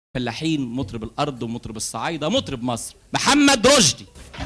فلاحين مطرب الارض ومطرب الصعايده مطرب مصر محمد رشدي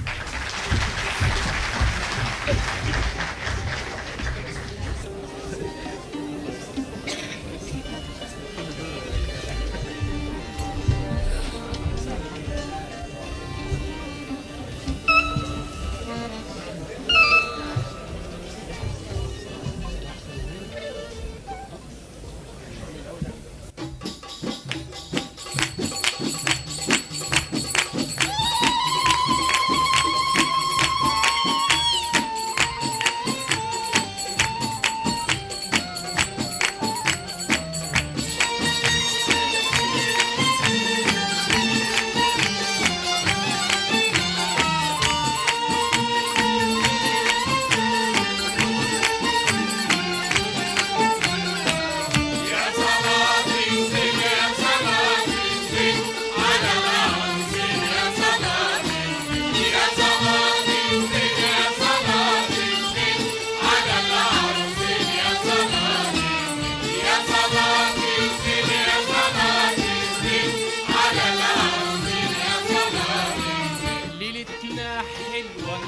ليلتنا حلوة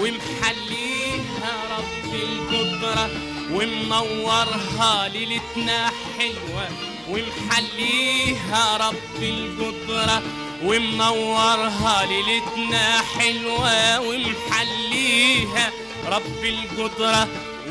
ومحليها رب القدرة ومنورها ليلتنا حلوة ومحليها رب القدرة ومنورها ليلتنا حلوة ومحليها رب القدرة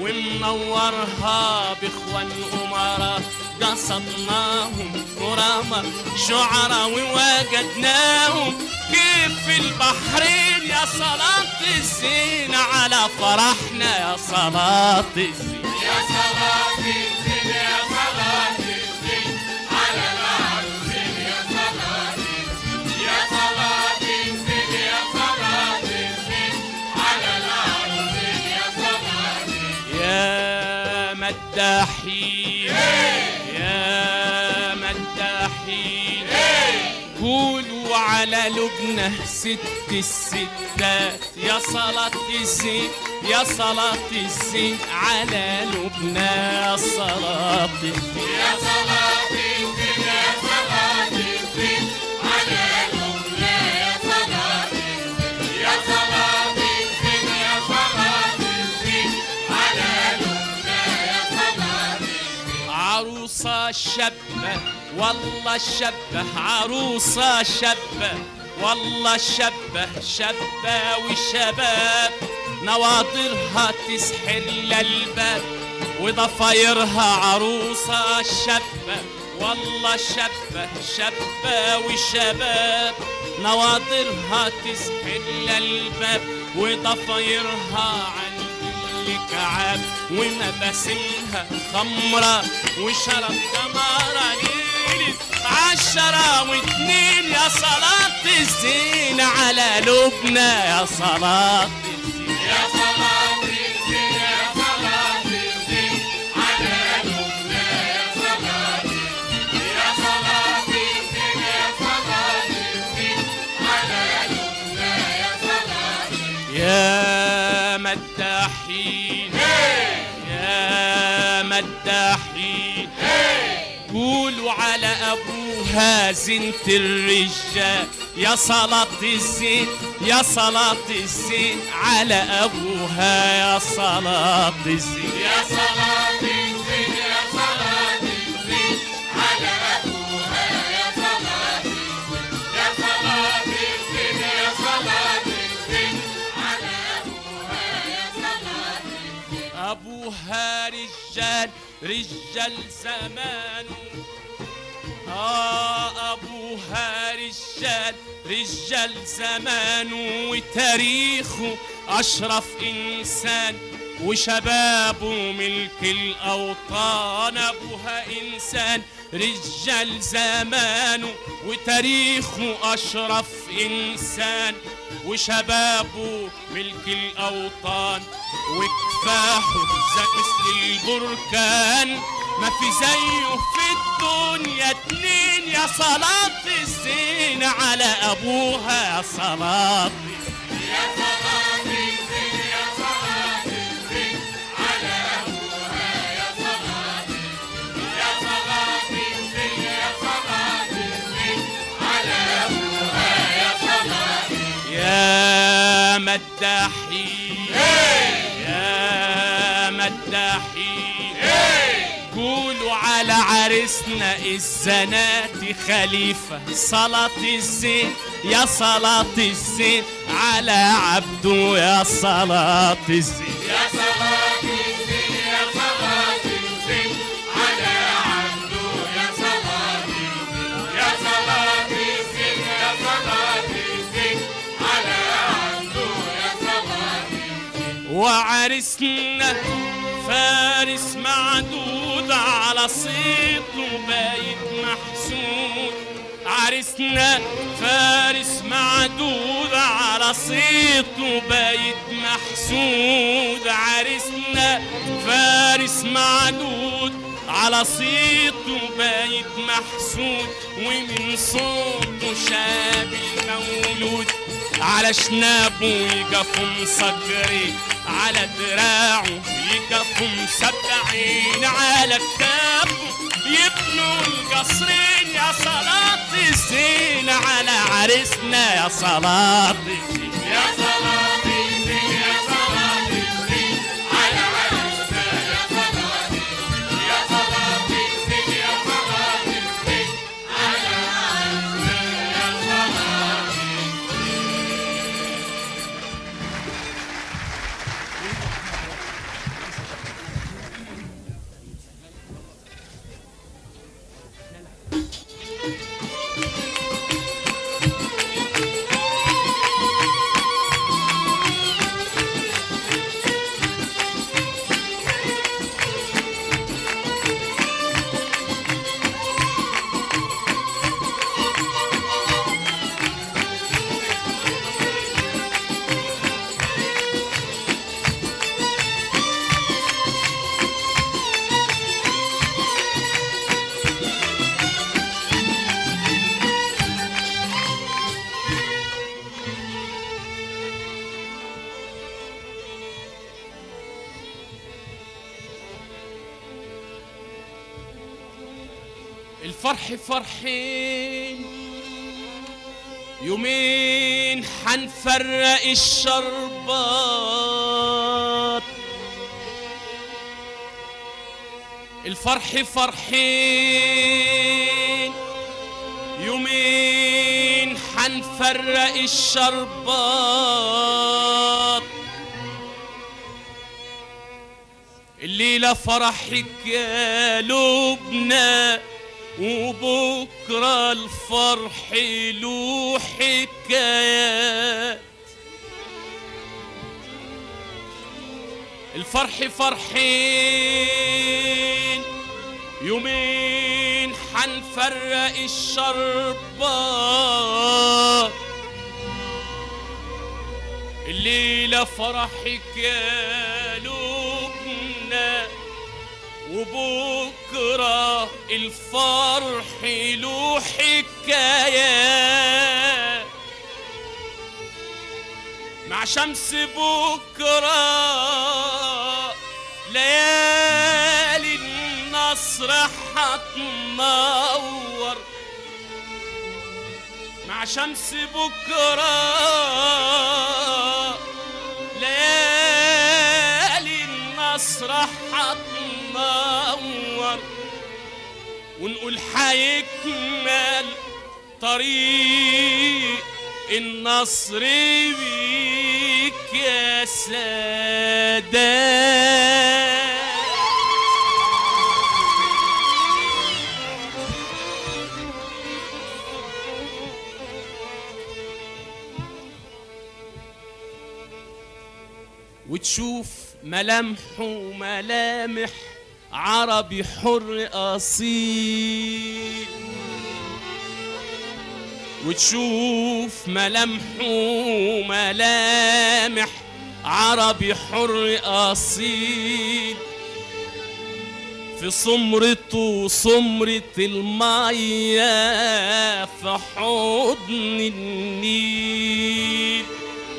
ومنورها باخوان أمراء قصدناهم كرامة شعراء ووجدناهم كيف في البحرين يا صلاة الزين على فرحنا يا صلاة الزين يا صلاة الزين يا صلاة الزين على العروسين يا صلاة الزين يا صلاة الزين يا صلاة الزين على العروسين يا صلاة الزين يا مداحين يا مداحين قولوا على لبنى ست الستات يا صلاة الزين يا صلاة الزين على لبنى يا صلاة الزين يا صلاة الزين يا صلاة الزين على لبنى يا صلاة الزين يا صلاة الزين يا صلاة الزين على لبنى يا صلاة الزين عروسة شابة والله شابة عروسة شابة والله شابة شابة وشباب نواطرها تسحر للباب وضفايرها عروسة شابة والله شابة شابة وشباب نواطرها تسحر للباب وضفايرها عن الكعاب ومباسمها خمرة وشرب جمارة ليلة عشرة واتنين يا صلاة الزين على لبنى يا صلاة الزين يا صلاة الزين يا صلاة الزين على لبنى يا صلاة الزين يا صلاة الزين يا صلاة الزين على لبنى يا صلاة الزين يا مداحين يا مداحين قولوا على ابوها زنت الرجال يا صلاة الزين يا صلاة الزين على ابوها يا صلاة الزين يا صلاة الزين يا صلاة الزين على أبوها يا صلاة الزين يا صلاة الزين يا صلاة الزين على أبوها يا صلاة الزين ابوها رجال رجال زمانه آه أبوها رجال رجال زمانه وتاريخه أشرف إنسان وشبابه ملك الأوطان أبوها إنسان رجال زمانه وتاريخه أشرف إنسان وشبابه ملك الأوطان وكفاحه زي مثل البركان ما في زيه في الدنيا اتنين يا صلاة الزين على أبوها يا صلاة يا صلاة الزين يا صلاة الزين على أبوها يا صلاة الزين يا صلاة الزين يا صلاة الزين يا مداحين يا مداحين قولوا على عريسنا الزناتي خليفة صلاة الزين يا صلاة الزين على عبده يا صلاة الزين يا صلاة الزين يا صلاة الزين على عبده يا صلاة الزين يا صلاة الزين يا صلاة الزين على عبده يا صلاة الزين وعرسنا فارس معدود على صيته بايت محسود عرسنا فارس معدود على صيته بايت محسود عرسنا فارس معدود على صيته بايت محسود ومن صوته شاب المولود على شنابه يقف مصقري على دراعه يقف مسبعين على كتافه يبنوا القصرين يا صلاة الزين على عرسنا يا صلاة الزين يا صلاة الزين يا صلاة الزين على عرسنا يا صلاة الزين يا صلاة الزين يا صلاة الزين على عرسنا يا صلاة الفرح فرحين يومين حنفرق الشربات الفرح فرحين يومين حنفرق الشربات الليلة فرحك يا لبنى وبكرة الفرح له حكايات الفرح فرحين يومين حنفرق الشربات الليلة فرحك يا لبنى وبكرة الفرح له حكايات مع شمس بكرة ليالي النصر حتنور مع شمس بكرة ليالي النصر حتنور ونقول حيكمل طريق النصر بيك يا سادات وتشوف ملامحه ملامح عربي حر أصيل وتشوف ملامحه ملامح عربي حر أصيل في سمرته سمرة المية في حضن النيل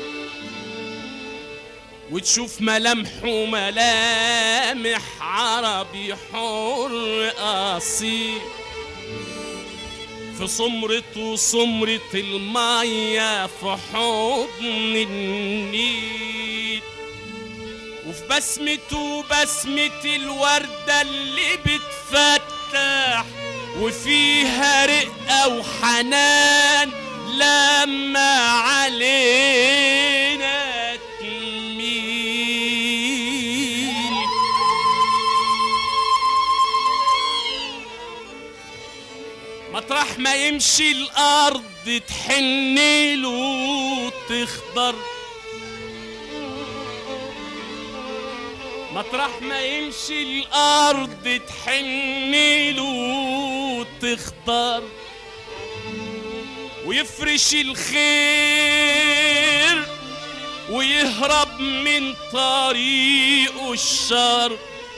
وتشوف ملامحه ملامح عربي حر أصيل في سمرته سمرة المية في حضن النيل وفي بسمته بسمة الوردة اللي بتفتح وفيها رقة وحنان لما علينا تميل مطرح ما يمشي الأرض تحن له تخضر مطرح ما يمشي الأرض تحن له تخضر ويفرش الخير ويهرب من طريقه الشر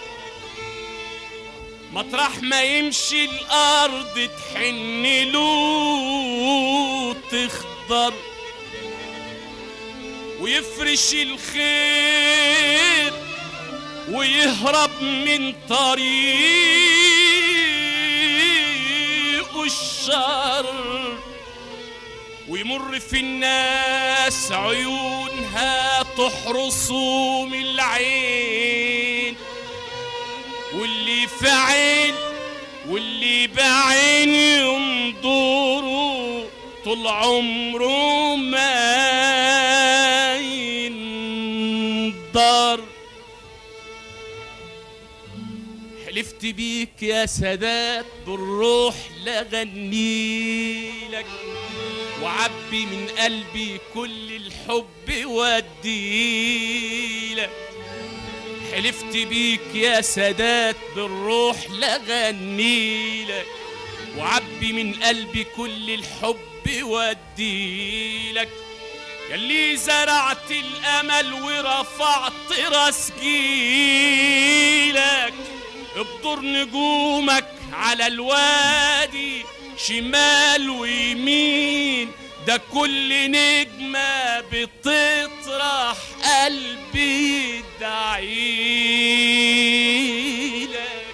مطرح ما يمشي الأرض تحن له تخضر ويفرش الخير ويهرب من طريق الشر ويمر في الناس عيونها تحرسه من العين واللي في عين واللي بعين ينظروا طول عمره ما ينضر حلفت بيك يا سادات بالروح لغنيلك وعبي من قلبي كل الحب وديلك حلفت بيك يا سادات بالروح لغنيلك وعبي من قلبي كل الحب وديلك يلي زرعت الامل ورفعت راس جيلك ابطر نجومك على الوادي شمال ويمين ده كل نجمة بتطرح قلبي دعيلك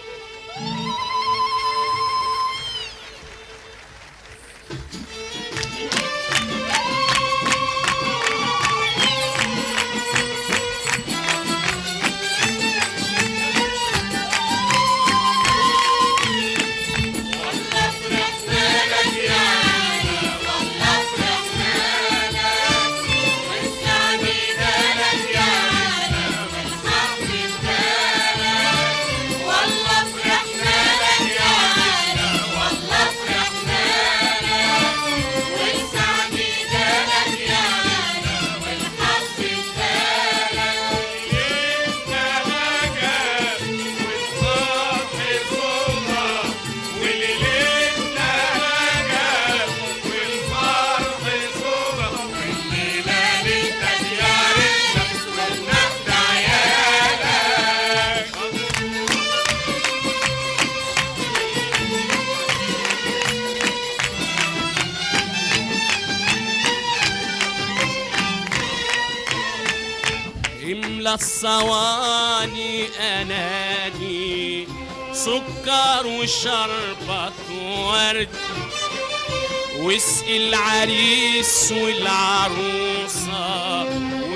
املى الصواني اناني سكر وشربة ورد واسقي العريس والعروسة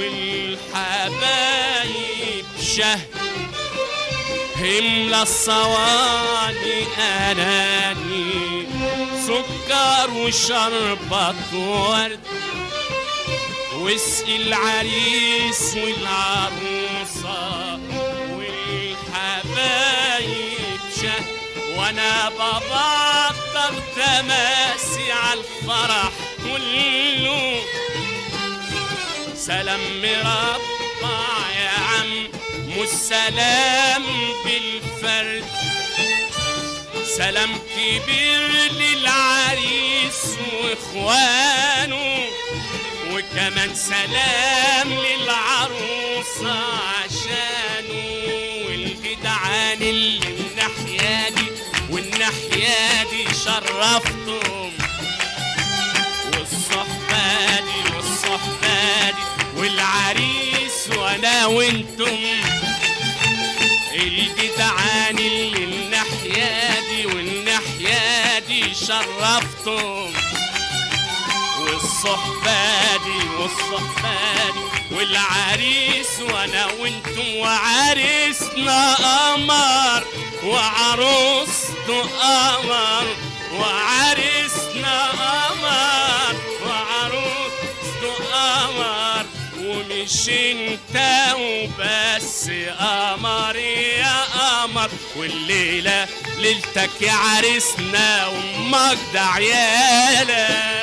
والحبايب شهد املى الصواني اناني سكر وشربة ورد واسقي العريس والعروسة والحبايب شه وانا ببطل تماسي على الفرح كله سلام مربع يا عم مش سلام بالفرد سلام كبير للعريس واخوانه وكمان سلام للعروسة عشانه والجدعان اللي الناحية دي والناحية دي شرفتهم والصحبة دي والصحبة دي والعريس وانا وانتم الجدعان اللي الناحية دي والناحية دي شرفتهم شرفتم والصحبة دي والصحبة دي والعريس وانا وانتم وعريسنا قمر وعروسته قمر وعريسنا قمر وعروسته قمر ومش انت وبس قمر يا قمر والليلة ليلتك يا عريسنا وامك ده عيالك